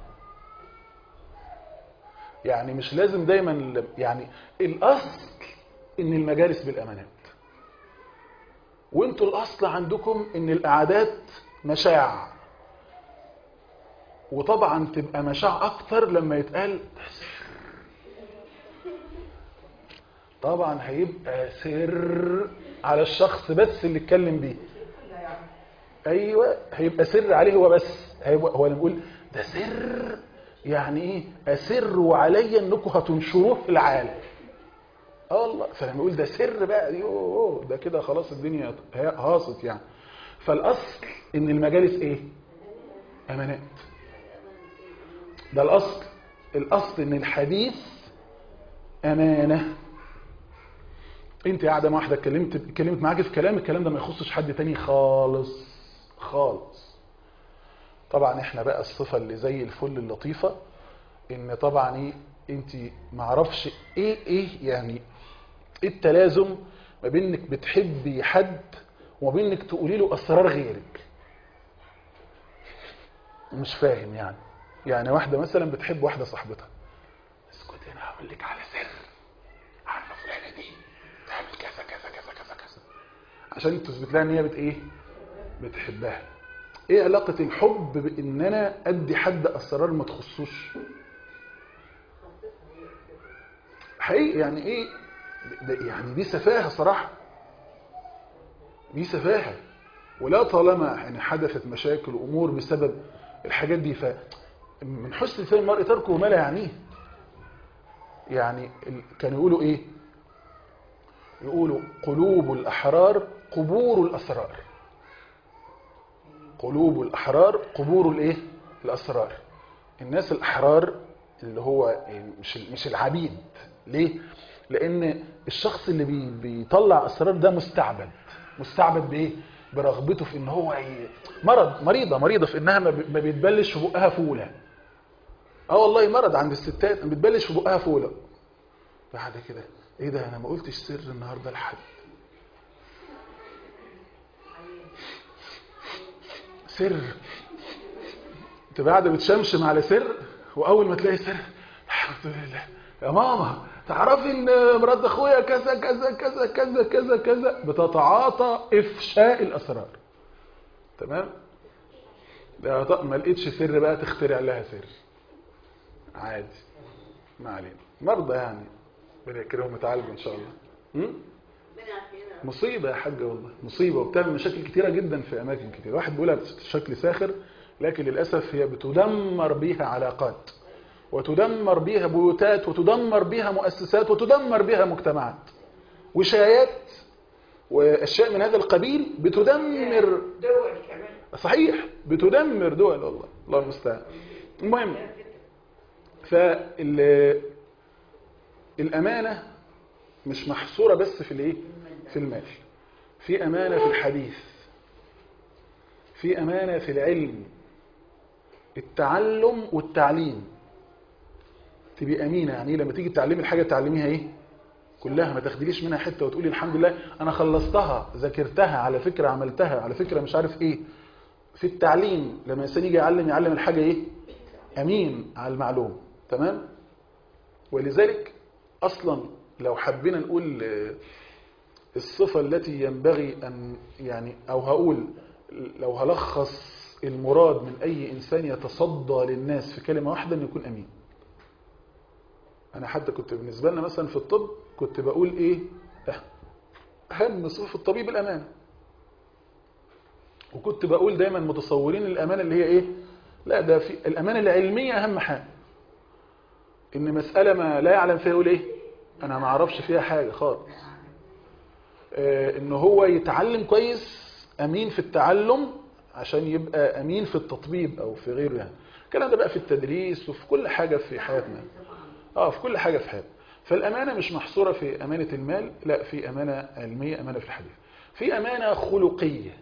يعني مش لازم دايما يعني الأصل إن المجالس بالأمانات وانتوا الأصل عندكم إن القعدات مشاع وطبعا تبقى مشاع أكتر لما يتقال طبعا هيبقى سر على الشخص بس اللي اتكلم بيه ايوه هيبقى سر عليه هو بس هيبقى هو اللي بيقول ده سر يعني ايه اسر عليا انكم هتنشروه في العالم اه والله فلما يقول ده سر بقى يوه ده كده خلاص الدنيا هاصت يعني فالاصل ان المجالس ايه امانات ده الاصل الاصل ان الحديث امانه انت قاعده مع واحده اتكلمت اتكلمت معاكي في كلام الكلام ده ما يخصش حد تاني خالص خالص طبعا احنا بقى الصفه اللي زي الفل اللطيفه ان طبعا ايه انت ما اعرفش ايه ايه يعني ايه التلازم ما بينك بتحبي حد وما بينك تقولي له اسرار غيرك مش فاهم يعني يعني واحده مثلا بتحب واحده صاحبتها اسكتي انا هقول لك على سر عارفه فلانه دي تعمل كذا كذا كذا كذا كذا عشان تثبت لها ان هي بت ايه بتحبها ايه علاقه الحب بان انا ادي حد اسرار ما تخصوش حقيقي يعني ايه ده يعني دي سفاهه صراحه دي سفاهه ولا طالما يعني حدثت مشاكل وامور بسبب الحاجات دي ف من حسن لسان المرء تركه ما لا يعنيه يعني كانوا يقولوا ايه يقولوا قلوب الأحرار قبور الأسرار قلوب الأحرار قبور الايه الأسرار الناس الأحرار اللي هو مش مش العبيد ليه لأن الشخص اللي بي بيطلع أسرار ده مستعبد مستعبد بإيه برغبته في ان هو ي... مرض مريضة مريضة في انها ما بيتبلش في بقها فولة اه والله مرض عند الستات ما بتبلش في بقها فولة بعد كده ايه ده انا ما قلتش سر النهارده لحد سر تبقى قاعده بتشمشم على سر واول ما تلاقي سر الحمد لله يا ماما تعرفي ان مرات اخويا كذا كذا كذا كذا كذا كذا بتتعاطى افشاء الاسرار تمام ما لقيتش سر بقى تخترع لها سر عادي ما علينا مرضى يعني ربنا يكرمهم يتعالجوا ان شاء الله م? مصيبه يا حاجه والله مصيبه وبتعمل مشاكل كتيره جدا في اماكن كتير واحد بيقولها بشكل ساخر لكن للاسف هي بتدمر بيها علاقات وتدمر بيها بيوتات وتدمر بيها مؤسسات وتدمر بيها مجتمعات وشايات واشياء من هذا القبيل بتدمر دول كمان صحيح بتدمر دول والله الله المستعان المهم فال الأمانة مش محصورة بس في الايه في المال في أمانة في الحديث في أمانة في العلم التعلم والتعليم تبقي أمينة يعني لما تيجي تعلمي الحاجة تعلميها ايه كلها ما تاخديليش منها حتة وتقولي الحمد لله أنا خلصتها ذاكرتها على فكرة عملتها على فكرة مش عارف ايه في التعليم لما الإنسان يجي يعلم يعلم الحاجة ايه أمين على المعلوم تمام ولذلك اصلا لو حبينا نقول الصفة التي ينبغي أن يعني أو هقول لو هلخص المراد من أي إنسان يتصدى للناس في كلمة واحدة أن يكون أمين أنا حتى كنت بالنسبة لنا مثلا في الطب كنت بقول إيه أهم صفة في الطبيب الأمانة وكنت بقول دايما متصورين الأمانة اللي هي إيه لا ده في الأمانة العلمية أهم حاجة إن مسألة ما لا يعلم فيها يقول إيه أنا ما أعرفش فيها حاجة خالص آه إن هو يتعلم كويس أمين في التعلم عشان يبقى أمين في التطبيب أو في غيره يعني الكلام ده بقى في التدريس وفي كل حاجة في حياتنا آه في كل حاجة في حياتنا فالأمانة مش محصورة في أمانة المال لا في أمانة علمية أمانة في الحديث في أمانة خلقية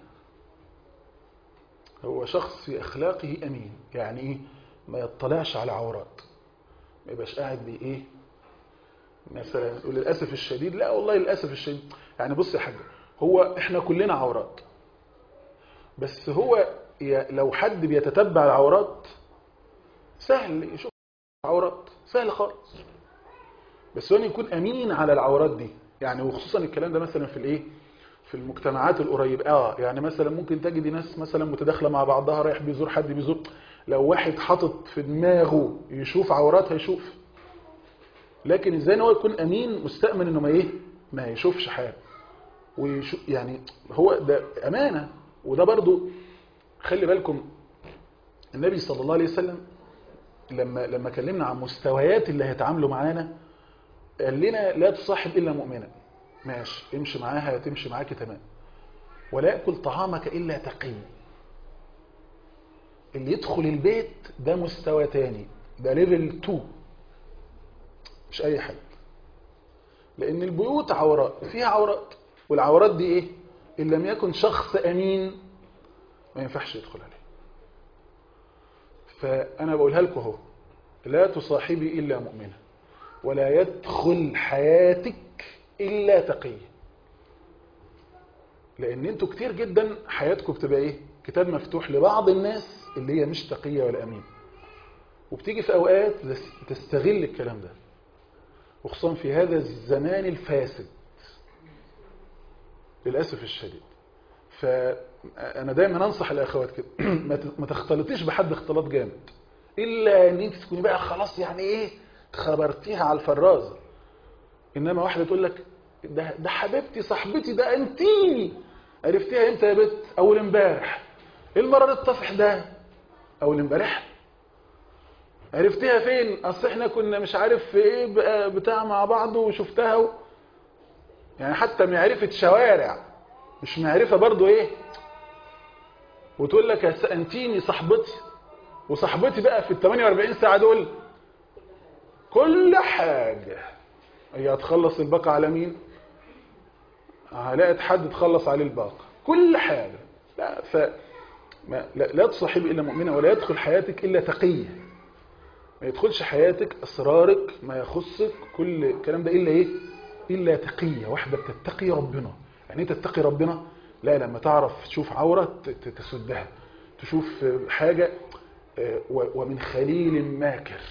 هو شخص في أخلاقه أمين يعني إيه ما يطلعش على عورات ما يبقاش قاعد بي إيه مثلا وللأسف الشديد لا والله للأسف الشديد يعني بص يا حاج هو إحنا كلنا عورات بس هو لو حد بيتتبع العورات سهل يشوف عورات سهل خالص بس هو يكون أمين على العورات دي يعني وخصوصا الكلام ده مثلا في الإيه في المجتمعات القريبة اه يعني مثلا ممكن تجد ناس مثلا متداخله مع بعضها رايح بيزور حد بيزور لو واحد حاطط في دماغه يشوف عورات هيشوف لكن ازاي ان هو يكون امين مستأمن انه ما ايه ما يشوفش حاجه ويشوف يعني هو ده امانه وده برضو خلي بالكم النبي صلى الله عليه وسلم لما لما كلمنا عن مستويات اللي هيتعاملوا معانا قال لنا لا تصاحب الا مؤمنا ماشي امشي معاها تمشي معاك تمام ولا يأكل طعامك إلا تقي اللي يدخل البيت ده مستوى تاني ده ليفل 2 مش أي حد لأن البيوت عورات فيها عورات والعورات دي إيه إن لم يكن شخص أمين ما ينفعش يدخل عليه فأنا بقولها لكم اهو لا تصاحبي إلا مؤمنة ولا يدخل حياتك إلا تقي لأن انتوا كتير جدا حياتكم بتبقى إيه كتاب مفتوح لبعض الناس اللي هي مش تقية ولا أمين وبتيجي في أوقات تستغل الكلام ده وخصوصا في هذا الزمان الفاسد للأسف الشديد فأنا دايما أنصح الأخوات كده ما تختلطيش بحد اختلاط جامد إلا أن انت تكوني بقى خلاص يعني إيه خبرتيها على الفرازة إنما واحدة تقول لك ده, ده حبيبتي صاحبتي ده انتيني عرفتيها امتى يا بت اول امبارح ايه المرار الطفح ده اول امبارح عرفتيها فين اصل احنا كنا مش عارف في ايه بتاع مع بعض وشفتها و... يعني حتى معرفة شوارع مش معرفة برضو ايه وتقول لك انتيني صاحبتي وصاحبتي بقى في ال 48 ساعة دول كل حاجة هي هتخلص الباقة على مين هلاقت حد تخلص عليه الباقة كل حاجة لا ف ما لا, لا تصاحب إلا مؤمنة ولا يدخل حياتك إلا تقية ما يدخلش حياتك أسرارك ما يخصك كل الكلام ده إلا إيه إلا تقية واحدة بتتقي ربنا يعني تتقي ربنا لا لما تعرف تشوف عورة تسدها تشوف حاجة ومن خليل ماكر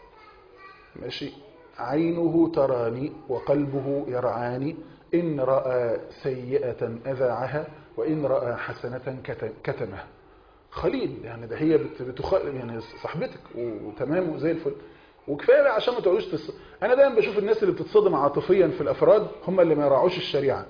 ماشي عينه تراني وقلبه يرعاني إن رأى سيئة أذاعها وإن رأى حسنة كتمها خليل يعني ده هي بتخل يعني صاحبتك وتمام وزي الفل وكفايه بقى عشان ما تقعدوش تص... انا دايما بشوف الناس اللي بتتصدم عاطفيا في الافراد هم اللي ما يراعوش الشريعه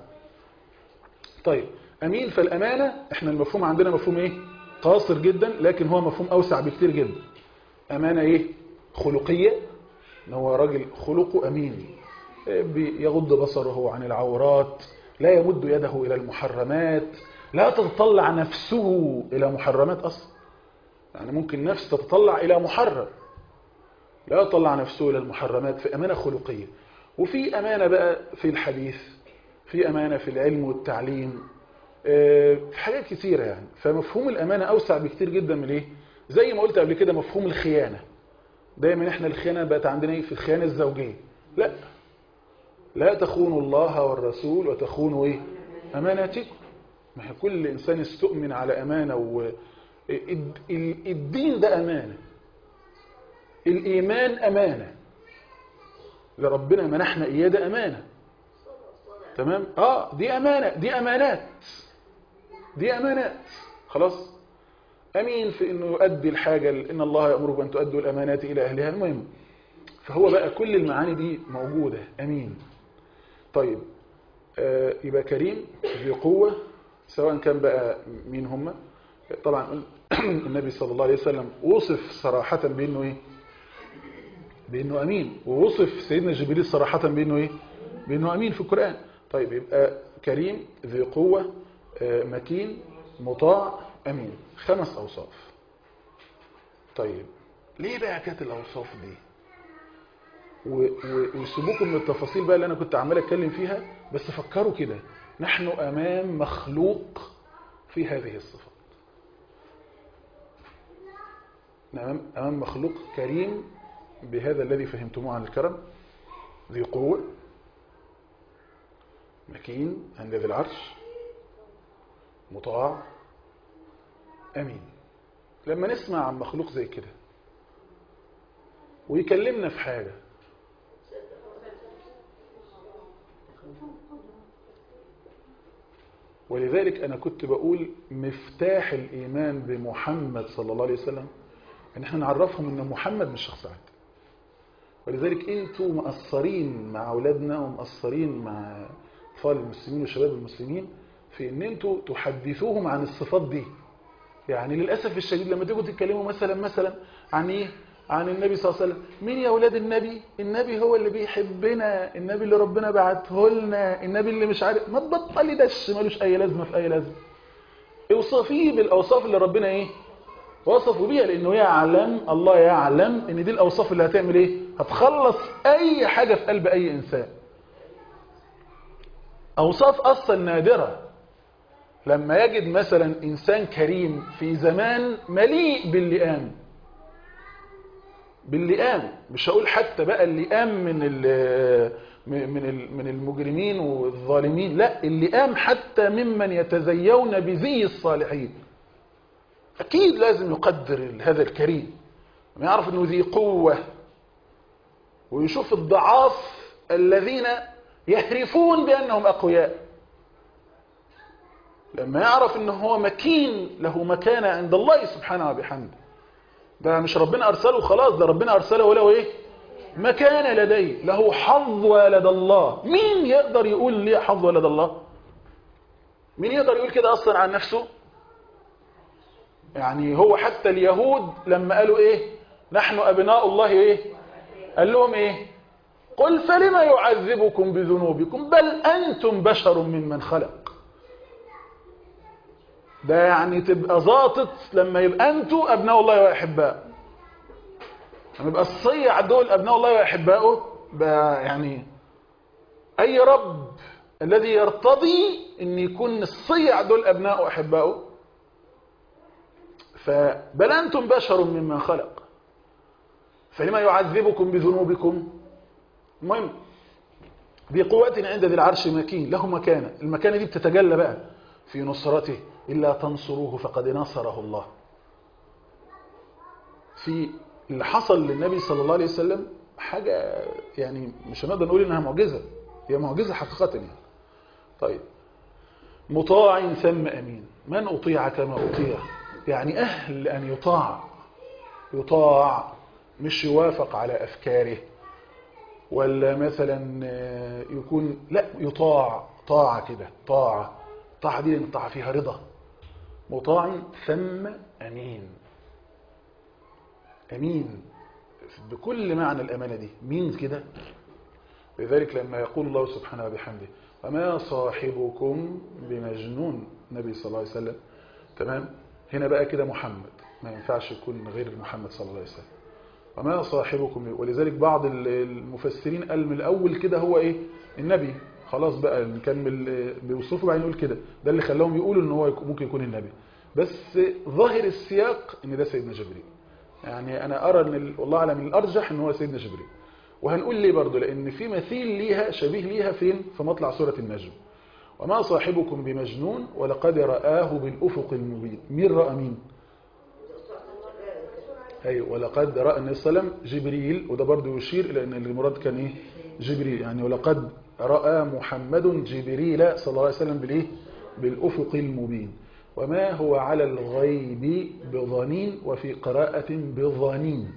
طيب امين فالامانه احنا المفهوم عندنا مفهوم ايه قاصر جدا لكن هو مفهوم اوسع بكتير جدا امانه ايه خلقيه ان هو راجل خلقه امين يغض بصره عن العورات لا يمد يده الى المحرمات لا تتطلع نفسه الى محرمات اصلا يعني ممكن نفس تتطلع الى محرم لا يطلع نفسه الى المحرمات في امانه خلقيه وفي امانه بقى في الحديث في امانه في العلم والتعليم في حاجات كتيره يعني فمفهوم الامانه اوسع بكتير جدا من ايه زي ما قلت قبل كده مفهوم الخيانه دايما احنا الخيانه بقت عندنا ايه في الخيانه الزوجيه لا لا تخونوا الله والرسول وتخونوا ايه اماناتكم ما هي كل انسان استؤمن على امانه و الدين ده امانه الايمان امانه لربنا منحنا اياه ده امانه تمام اه دي امانه دي امانات دي امانات خلاص امين في انه يؤدي الحاجه ان الله يامركم ان تؤدوا الامانات الى اهلها المهم فهو بقى كل المعاني دي موجوده امين طيب آه يبقى كريم ذي قوه سواء كان بقى مين هم طبعا النبي صلى الله عليه وسلم وصف صراحه بانه ايه بانه امين ووصف سيدنا جبريل صراحه بانه ايه بانه امين في القران طيب يبقى كريم ذي قوه آه، مكين مطاع امين خمس اوصاف طيب ليه بقى كانت الاوصاف دي و- و- وسيبوكم من التفاصيل بقى اللي انا كنت عمال اتكلم فيها بس فكروا كده نحن امام مخلوق في هذه الصفات امام امام مخلوق كريم بهذا الذي فهمتموه عن الكرم ذي قوه مكين عند ذي العرش مطاع امين لما نسمع عن مخلوق زي كده ويكلمنا في حاجه ولذلك أنا كنت بقول مفتاح الإيمان بمحمد صلى الله عليه وسلم إن احنا نعرفهم إن محمد مش شخص عادي ولذلك انتوا مقصرين مع أولادنا ومقصرين مع أطفال المسلمين وشباب المسلمين في إن انتوا تحدثوهم عن الصفات دي يعني للأسف الشديد لما تيجوا تتكلموا مثلا مثلا عن إيه عن النبي صلى الله عليه وسلم مين يا أولاد النبي النبي هو اللي بيحبنا النبي اللي ربنا بعته لنا النبي اللي مش عارف ما تبطلي دش ملوش أي لازمة في أي لازمة اوصفيه بالأوصاف اللي ربنا إيه وصفوا بيها لأنه يعلم الله يعلم إن دي الأوصاف اللي هتعمل إيه هتخلص أي حاجة في قلب أي إنسان أوصاف أصلا نادرة لما يجد مثلا إنسان كريم في زمان مليء باللئام باللئام مش هقول حتى بقى اللئام من ال من ال من المجرمين والظالمين لا اللئام حتى ممن يتزيون بزي الصالحين أكيد لازم يقدر هذا الكريم لما يعرف أنه ذي قوة ويشوف الضعاف الذين يهرفون بأنهم أقوياء لما يعرف أنه هو مكين له مكانة عند الله سبحانه وبحمده ده مش ربنا أرسله خلاص ده ربنا أرسله وله إيه مكان لديه له حظ لدى الله مين يقدر يقول ليه حظ لدى الله مين يقدر يقول كده أصلا عن نفسه يعني هو حتى اليهود لما قالوا إيه نحن أبناء الله إيه قال لهم إيه قل فلما يعذبكم بذنوبكم بل أنتم بشر ممن خلق ده يعني تبقى ظاطت لما يبقى أنتوا أبناء الله وأحباء لما يبقى الصيع دول أبناء الله وأحباؤه بقى يعني أي رب الذي يرتضي أن يكون الصيع دول أبناء وأحباؤه فبل أنتم بشر ممن خلق فلما يعذبكم بذنوبكم المهم بقوة عند ذي العرش مكين له مكانة المكانة دي بتتجلى بقى في نصرته إلا تنصروه فقد نصره الله في اللي حصل للنبي صلى الله عليه وسلم حاجة يعني مش هنقدر نقول إنها معجزة هي معجزة حقيقة يعني طيب مطاع ثم أمين من أطيع كما أطيع يعني أهل أن يطاع يطاع مش يوافق على أفكاره ولا مثلا يكون لا يطاع طاعة كده طاعة طاعة دي لأن طاعة فيها رضا مطاع ثم أمين أمين بكل معنى الأمانة دي مين كده لذلك لما يقول الله سبحانه وبحمده وما صاحبكم بمجنون النبي صلى الله عليه وسلم تمام هنا بقى كده محمد ما ينفعش يكون غير محمد صلى الله عليه وسلم وما صاحبكم ولذلك بعض المفسرين قال من الأول كده هو إيه النبي خلاص بقى نكمل بيوصفه بعدين نقول كده ده اللي خلاهم يقولوا ان هو ممكن يكون النبي بس ظاهر السياق ان ده سيدنا جبريل يعني انا ارى ان والله اعلم الارجح ان هو سيدنا جبريل وهنقول ليه برضه لان في مثيل ليها شبيه ليها فين في مطلع سوره النجم وما صاحبكم بمجنون ولقد رآه بالافق المبين مين راى مين ايوه ولقد راى النبي صلى الله عليه وسلم جبريل وده برضه يشير الى ان المراد كان ايه جبريل يعني ولقد رأى محمد جبريل صلى الله عليه وسلم بالإيه؟ بالأفق المبين وما هو على الغيب بضنين وفي قراءة بضنين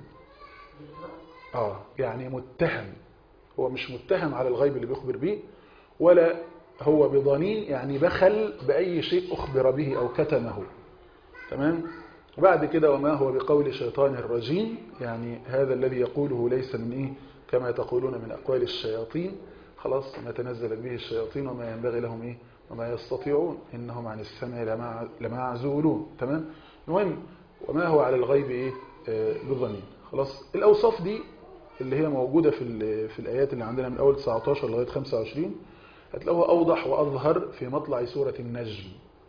آه يعني متهم هو مش متهم على الغيب اللي بيخبر به ولا هو بضنين يعني بخل بأي شيء أخبر به أو كتمه تمام وبعد كده وما هو بقول شيطان الرجيم يعني هذا الذي يقوله ليس من إيه كما تقولون من أقوال الشياطين خلاص ما تنزلت به الشياطين وما ينبغي لهم إيه وما يستطيعون إنهم عن السمع لمع- لمعزولون تمام المهم وما هو على الغيب إيه آه، بظنين خلاص الأوصاف دي اللي هي موجودة في ال- في الآيات اللي عندنا من أول 19 لغاية 25 هتلاقوها أوضح وأظهر في مطلع سورة النجم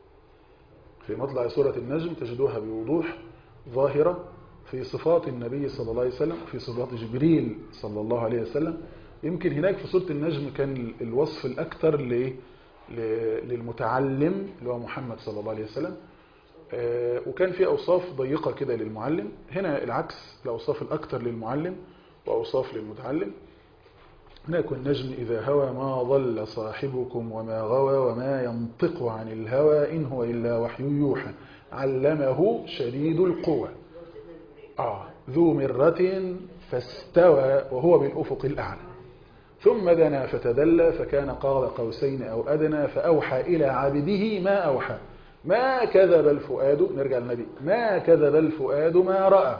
في مطلع سورة النجم تجدوها بوضوح ظاهرة في صفات النبي صلى الله عليه وسلم في صفات جبريل صلى الله عليه وسلم يمكن هناك في سورة النجم كان ال- الوصف الأكثر ل- ل- للمتعلم اللي هو محمد صلى الله عليه وسلم آه، وكان في أوصاف ضيقة كده للمعلم هنا العكس الأوصاف الأكثر للمعلم وأوصاف للمتعلم هناك النجم إذا هوى ما ضل صاحبكم وما غوى وما ينطق عن الهوى إن هو إلا وحي يوحى علمه شديد القوى آه ذو مرة فاستوى وهو بالأفق الأعلى ثم دنا فتدلى فكان قاب قوسين أو أدنى فأوحى إلى عبده ما أوحى ما كذب الفؤاد نرجع للنبي ما كذب الفؤاد ما رأى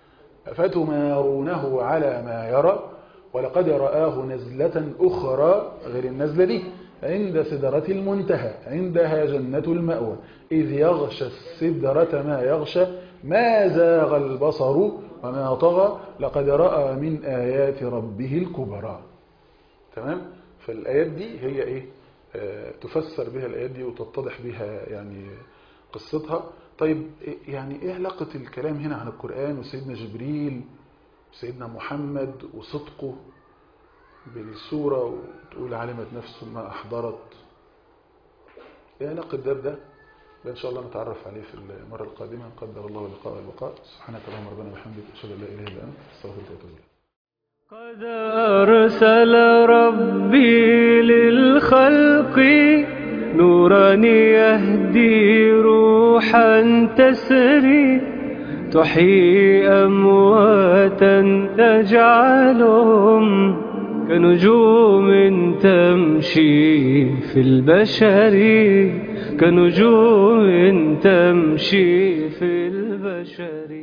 أفتمارونه على ما يرى ولقد رآه نزلة أخرى غير النزلة دي عند سدرة المنتهى عندها جنة المأوى إذ يغشى السدرة ما يغشى ما زاغ البصر وما طغى لقد رأى من آيات ربه الكبرى تمام فالآيات دي هي إيه آه، تفسر بها الآيات دي وتتضح بها يعني قصتها طيب إيه- يعني إيه علاقة الكلام هنا عن القرآن وسيدنا جبريل وسيدنا محمد وصدقه بالسورة وتقول علمت نفس ما أحضرت إيه علاقة ده بده ده إن شاء الله نتعرف عليه في المرة القادمة قدر الله اللقاء والبقاء سبحانك اللهم ربنا وبحمدك أشهد أن لا إله إلا أنت أستغفرك وأتوب إليك قد أرسل ربي للخلق نورا يهدي روحا تسري تحيي أمواتا تجعلهم كنجوم تمشي في البشر كنجوم تمشي في البشر